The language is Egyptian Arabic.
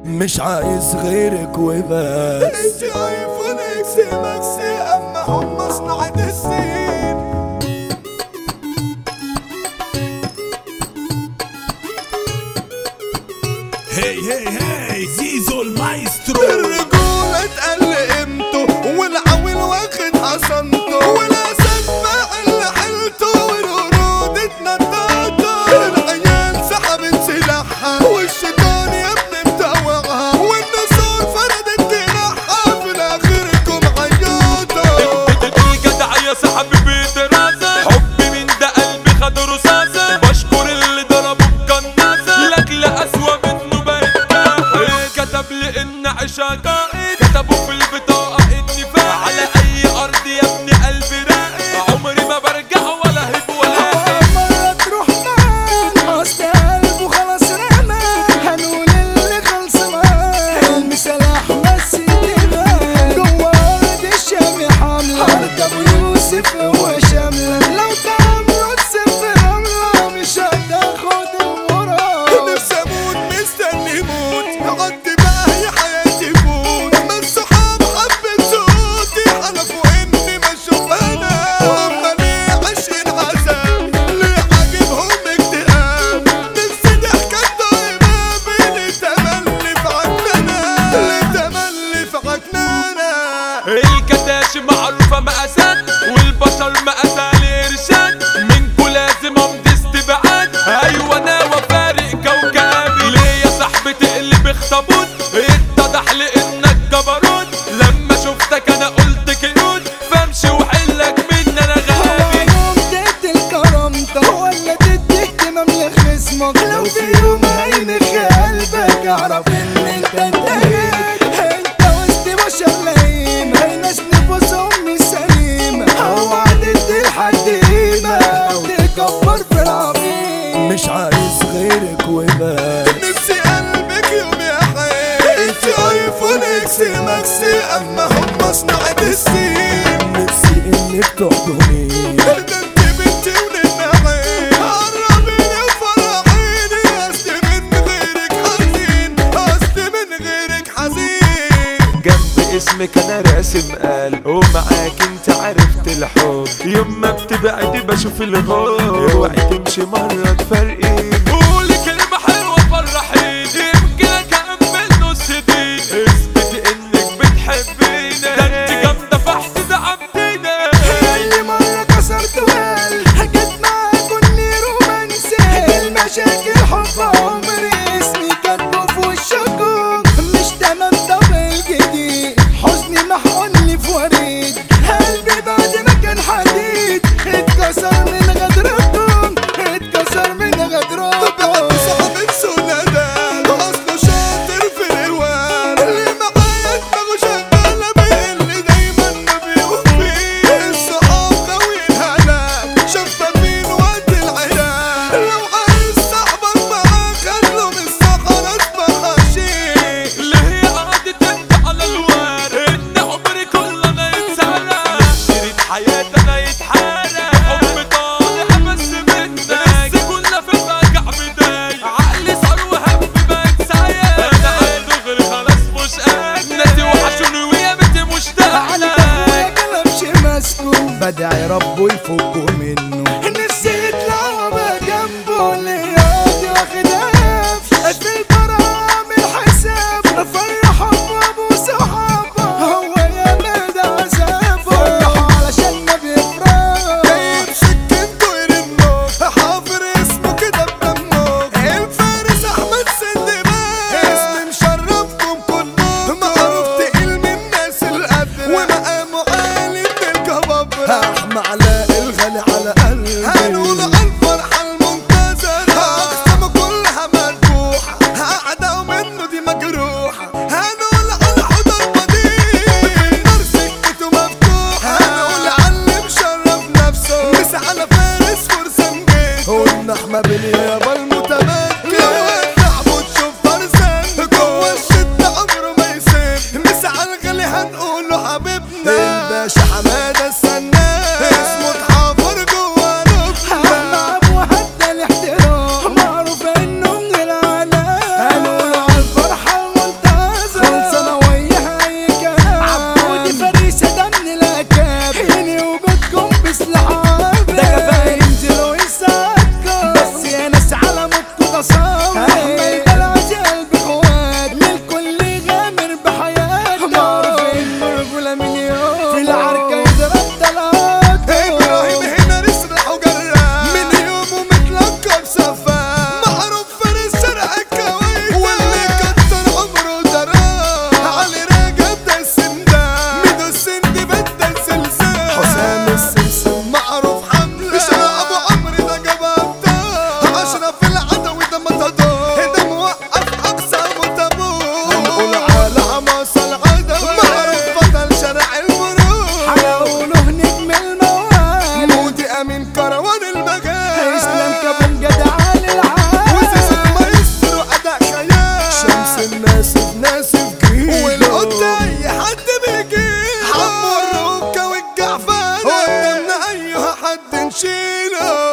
مش عايز غيرك وبس انت ايفون اكس ماكس اما هم صناعة السين هي هي هي زيزو المايسترو الرجولة اتقل قيمته والعويل واخد حصنته والاسد فاعل حيلته والقرود اتنططه العيال سحبت سلاحها والشيطان يا ابني متوعها والنسور فردت جناحها في الاخركم عياطه الجدع يا صاحبي بدراسة حبي من ده قلبي خد رصاصة بشكر اللي ضربه بقناصة لاجل أسوأ منه بقيت كتب لي إن عشا قائد كتبوا في البطاقة إني فاعل على أي أرض يا ابني قلبي راقد عمري ما برجع ولا هب ولا هب مرة تروح معاه اصل قلبه خلاص رمى هنقول اللي خلص معاه المثال احمد سيدنا جوه ارض الشام حملة ارض ابو يوسف هو شاملة لو تعمروا تسف رملة مش هتاخد المراد نفسي اموت مستني موت عدي بقى هي حياتي فوت ما الصحاب حبت صوتي حلفوا اني ما اشوف انا هما ليه عايشين عذاب ليه عاجبهم اكتئاب نفسي ضحكة طيبة بين تملي في عكنانة ليه تملي في عكنانة الكتاش معروفة مقاسات والبشر مقاسة الإرشاد منكو لازم أمضي استبعاد أيوة أنا وفارق كوكبي ليه يا صاحبي تقلب اخطبوط اتضح لي إنك جبروت لما شفتك أنا قلت كيوت فامشي وحلك من أنا غبي يوم تقتل كرامتك ولا تدي اهتمام لخصمك لو في يوم هينخ قلبك اعرف ان انت انتهيت انت وسط بشر لئيم هي ناس نفوسهم مش سليمة اوعى تدي لحد قيمة او تكبر في العظيم مش عايز غيرك وبس نفسي قلبك يوم يا حي انت ايفون اكس ماكس اما هم صناعة السين نفسي انك تحضني ده انت بنتي وننعي قربي يا فرحيني اصل من غيرك حزين اصل من غيرك حزين جنب اسمك انا راسم قلب ومعاك انت عرفت الحب يوم ما بتبعدي بشوف الغاب اوعي تمشي مرة تفرقي قولي كلمة حلوة فرحيني يمكن اكمل نص دي اثبتي انك بتحبيني ده انت جامدة فحت عبدينا كل مرة كسرت وقل حكيت معاك كل رومانسي المشاكل حب عمري اسمي كاتبه في وشكم مش تمام دبل جديد حزني محقني في وريد قلبي بعد ما كان حديد اتكسر من غدركم اتكسر من بعد غدركم صاحب السندان اصله شاطر في الروان اللي معايا دماغه شغالة بيقل دايما ما بيوفي الصحاب غاويين هلاك شفافين وقت العراق لو عايز صاحبك معاك خلوا من الصحراء اسمها شيء اللي هي قعدت انت على الوار ان عمري كله انا يتسرق شريط حياتي انا يتحرق حب طالع بس منك بس كنا في الرجع بداية عقلي صار وهم بقت سايق انا عنده غير خلاص مش قادر ناسي وحشوني ويا بنتي مشتاق على اخويا كلامش ماسكه بدعي ربه يفكه منه نفسي يطلع وابقى جنبه ليادي واخد قفش في الفرح عامل حساب فرح ابو صحابه هو يا مدى عذابه فرحوا علشان ما بيفرح جايب سكنته يرنه حافر اسمه كده بدمه الفارس احمد سندباد اسم مشرفكم كلكم معروف تقيل من الناس القدر ومقامه عالي من الكبابرة احمى علاء الغالي الناسف ناسف جريده والقط اي حد بيجيله حمو الركة والجعفانة قدامنا اي حد نشيله